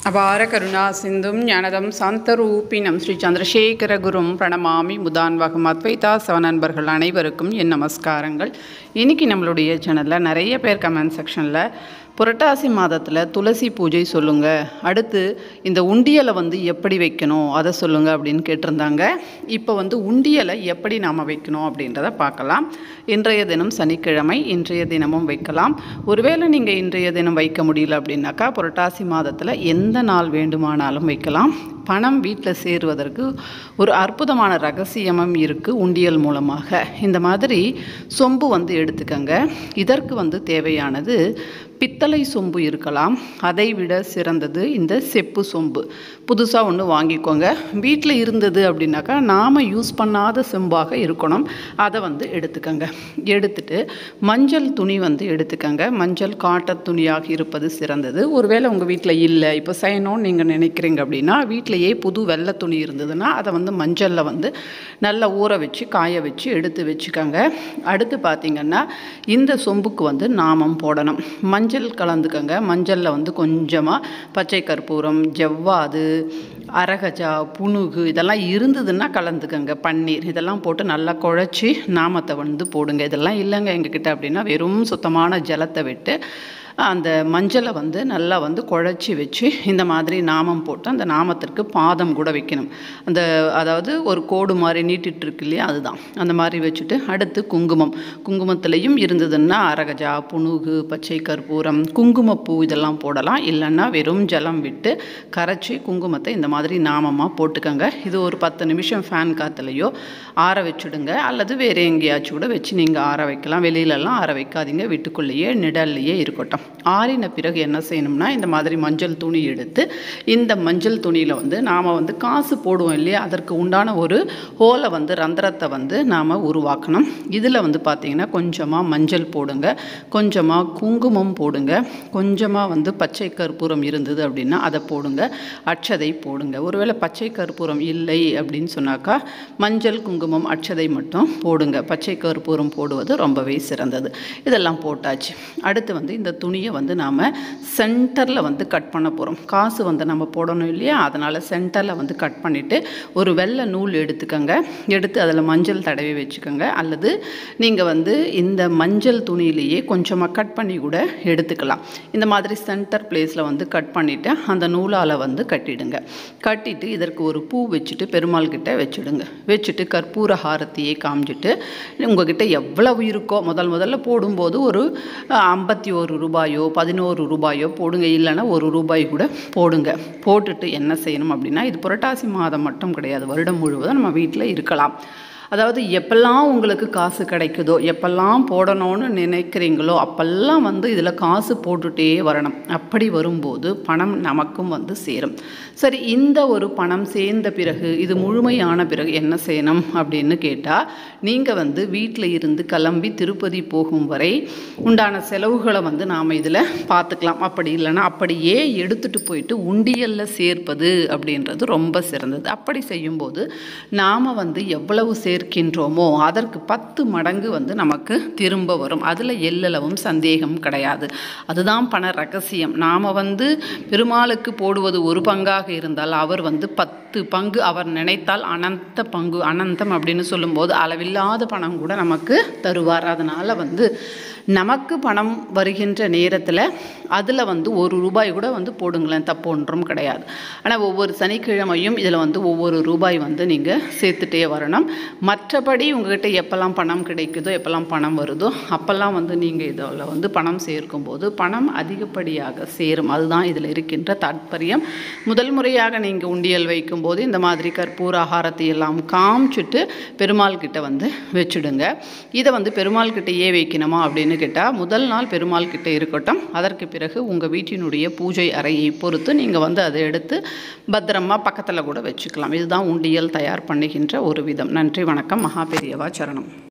அபார கருணா சிந்தும் ஞானதம் சாந்தரூபினம் ஸ்ரீ சந்திரசேகர குரும் பிரணமாமி முதான்வகம் அத்வைதா சவ நண்பர்கள் அனைவருக்கும் என் நமஸ்காரங்கள் இன்னைக்கு நம்மளுடைய சேனலில் நிறைய பேர் கமெண்ட் செக்ஷனில் புரட்டாசி மாதத்தில் துளசி பூஜை சொல்லுங்கள் அடுத்து இந்த உண்டியலை வந்து எப்படி வைக்கணும் அதை சொல்லுங்கள் அப்படின்னு கேட்டிருந்தாங்க இப்போ வந்து உண்டியலை எப்படி நாம் வைக்கணும் அப்படின்றத பார்க்கலாம் இன்றைய தினம் சனிக்கிழமை இன்றைய தினமும் வைக்கலாம் ஒருவேளை நீங்கள் இன்றைய தினம் வைக்க முடியல அப்படின்னாக்கா புரட்டாசி மாதத்தில் எந்த நாள் வேண்டுமானாலும் வைக்கலாம் பணம் வீட்டில் சேருவதற்கு ஒரு அற்புதமான ரகசியமும் இருக்குது உண்டியல் மூலமாக இந்த மாதிரி சொம்பு வந்து எடுத்துக்கங்க இதற்கு வந்து தேவையானது பித்தளை சொம்பு இருக்கலாம் அதை விட சிறந்தது இந்த செப்பு சொம்பு புதுசாக ஒன்று வாங்கிக்கோங்க வீட்டில் இருந்தது அப்படின்னாக்கா நாம் யூஸ் பண்ணாத செம்பாக இருக்கணும் அதை வந்து எடுத்துக்கங்க எடுத்துட்டு மஞ்சள் துணி வந்து எடுத்துக்கங்க மஞ்சள் காட்டன் துணியாக இருப்பது சிறந்தது ஒருவேளை உங்கள் வீட்டில் இல்லை இப்போ செய்யணும்னு நீங்கள் நினைக்கிறீங்க அப்படின்னா வீட்டிலையே புது வெள்ளை துணி இருந்ததுன்னா அதை வந்து மஞ்சளில் வந்து நல்லா ஊற வச்சு காய வச்சு எடுத்து வச்சுக்கோங்க அடுத்து பார்த்திங்கன்னா இந்த சொம்புக்கு வந்து நாமம் போடணும் மஞ்சள் கலந்துக்கங்க மஞ்சளில் வந்து கொஞ்சமாக பச்சை கற்பூரம் ஜவ்வாது அரகஜா புணுகு இதெல்லாம் இருந்ததுன்னா கலந்துக்கங்க பன்னீர் இதெல்லாம் போட்டு நல்லா குழச்சி நாமத்தை வந்து போடுங்க இதெல்லாம் இல்லைங்க எங்ககிட்ட அப்படின்னா வெறும் சுத்தமான ஜலத்தை விட்டு அந்த மஞ்சளை வந்து நல்லா வந்து குழச்சி வச்சு இந்த மாதிரி நாமம் போட்டு அந்த நாமத்திற்கு பாதம் கூட வைக்கணும் அந்த அதாவது ஒரு கோடு மாதிரி நீட்டிட்டு இருக்கு இல்லையா அதுதான் அந்த மாதிரி வச்சுட்டு அடுத்து குங்குமம் குங்குமத்துலேயும் இருந்ததுன்னா அரகஜா புணுகு பச்சை கற்பூரம் குங்குமப்பூ இதெல்லாம் போடலாம் இல்லைன்னா வெறும் ஜலம் விட்டு கரைச்சி குங்குமத்தை இந்த மாதிரி நாமமாக போட்டுக்கோங்க இது ஒரு பத்து நிமிஷம் ஃபேன் காற்றுலையோ ஆற வச்சுடுங்க அல்லது வேறு எங்கேயாச்சும் கூட வச்சு நீங்கள் ஆற வைக்கலாம் வெளியிலலாம் ஆற வைக்காதீங்க வீட்டுக்குள்ளேயே நிழல்லையே இருக்கட்டும் ஆறின பிறகு என்ன செய்யணும்னா இந்த மாதிரி மஞ்சள் துணி எடுத்து இந்த மஞ்சள் துணியில் வந்து நாம் வந்து காசு போடுவோம் இல்லையா அதற்கு உண்டான ஒரு ஹோலை வந்து ரந்திரத்தை வந்து நாம் உருவாக்கணும் இதில் வந்து பார்த்திங்கன்னா கொஞ்சமாக மஞ்சள் போடுங்க கொஞ்சமாக குங்குமம் போடுங்க கொஞ்சமாக வந்து பச்சை கற்பூரம் இருந்தது அப்படின்னா அதை போடுங்க அட்சதை போடுங்க ஒருவேளை பச்சை கற்பூரம் இல்லை அப்படின்னு சொன்னாக்கா மஞ்சள் குங்குமம் அட்சதை மட்டும் போடுங்க பச்சை கற்பூரம் போடுவது ரொம்பவே சிறந்தது இதெல்லாம் போட்டாச்சு அடுத்து வந்து இந்த துணியை வந்து நாம் சென்டரில் வந்து கட் பண்ண போகிறோம் காசு வந்து நம்ம போடணும் இல்லையா அதனால் சென்டரில் வந்து கட் பண்ணிவிட்டு ஒரு வெள்ளை நூல் எடுத்துக்கோங்க எடுத்து அதில் மஞ்சள் தடவி வச்சுக்கோங்க அல்லது நீங்கள் வந்து இந்த மஞ்சள் துணியிலேயே கொஞ்சமாக கட் பண்ணி கூட எடுத்துக்கலாம் இந்த மாதிரி சென்டர் பிளேஸில் வந்து கட் பண்ணிவிட்டு அந்த நூலால் வந்து கட்டிடுங்க கட்டிட்டு இதற்கு ஒரு பூ வச்சுட்டு பெருமாள் கிட்ட வச்சுடுங்க வச்சுட்டு கற்பூர ஹாரத்தியை காமிச்சிட்டு உங்ககிட்ட எவ்வளவு இருக்கோ முதல் முதல்ல போடும்போது ஒரு ஐம்பத்தி ஒரு ரூபாயோ பதினோரு ரூபாயோ போடுங்க இல்லைன்னா ஒரு ரூபாய் கூட போடுங்க போட்டுட்டு என்ன செய்யணும் அப்படின்னா இது புரட்டாசி மாதம் மட்டும் கிடையாது வருடம் முழுவதும் நம்ம வீட்டில் இருக்கலாம் அதாவது எப்பெல்லாம் உங்களுக்கு காசு கிடைக்குதோ எப்பெல்லாம் போடணும்னு நினைக்கிறீங்களோ அப்பெல்லாம் வந்து இதில் காசு போட்டுகிட்டே வரணும் அப்படி வரும்போது பணம் நமக்கும் வந்து சேரும் சரி இந்த ஒரு பணம் சேர்ந்த பிறகு இது முழுமையான பிறகு என்ன செய்யணும் அப்படின்னு கேட்டால் நீங்கள் வந்து வீட்டில் இருந்து கிளம்பி திருப்பதி போகும் வரை உண்டான செலவுகளை வந்து நாம் இதில் பார்த்துக்கலாம் அப்படி இல்லைன்னா அப்படியே எடுத்துகிட்டு போயிட்டு உண்டியலில் சேர்ப்பது அப்படின்றது ரொம்ப சிறந்தது அப்படி செய்யும்போது நாம் வந்து எவ்வளவு சே சேர்க்கின்றோமோ அதற்கு பத்து மடங்கு வந்து நமக்கு திரும்ப வரும் அதில் எல்லளவும் சந்தேகம் கிடையாது அதுதான் பண ரகசியம் நாம் வந்து பெருமாளுக்கு போடுவது ஒரு பங்காக இருந்தால் அவர் வந்து பத்து பங்கு அவர் நினைத்தால் அனந்த பங்கு அனந்தம் அப்படின்னு சொல்லும்போது அளவில்லாத பணம் கூட நமக்கு தருவார் அதனால் வந்து நமக்கு பணம் வருகின்ற நேரத்தில் அதில் வந்து ஒரு ரூபாய் கூட வந்து போடுங்களேன் தப்பு ஒன்றும் கிடையாது ஆனால் ஒவ்வொரு சனிக்கிழமையும் இதில் வந்து ஒவ்வொரு ரூபாய் வந்து நீங்கள் சேர்த்துட்டே வரணும் மற்றபடி உங்கள்கிட்ட எப்போல்லாம் பணம் கிடைக்குதோ எப்போல்லாம் பணம் வருதோ அப்போல்லாம் வந்து நீங்கள் இதில் வந்து பணம் சேர்க்கும்போது பணம் அதிகப்படியாக சேரும் அதுதான் இதில் இருக்கின்ற தாற்பயம் முதல் முறையாக நீங்கள் உண்டியல் வைக்கும்போது இந்த மாதிரி கற்பூர ஆகாரத்தை எல்லாம் காமிச்சிட்டு பெருமாள் கிட்ட வந்து வச்சுடுங்க இதை வந்து பெருமாள் கிட்டேயே வைக்கணுமா அப்படின்னு கேட்டால் முதல் நாள் பெருமாள் கிட்ட இருக்கட்டும் அதற்கு பிறகு உங்கள் வீட்டினுடைய பூஜை அறையை பொறுத்து நீங்கள் வந்து அதை எடுத்து பத்திரமா பக்கத்தில் கூட வச்சுக்கலாம் இதுதான் உண்டியல் தயார் பண்ணுகின்ற ஒரு விதம் நன்றி வணக்கம் மகா பெரியவா சரணம்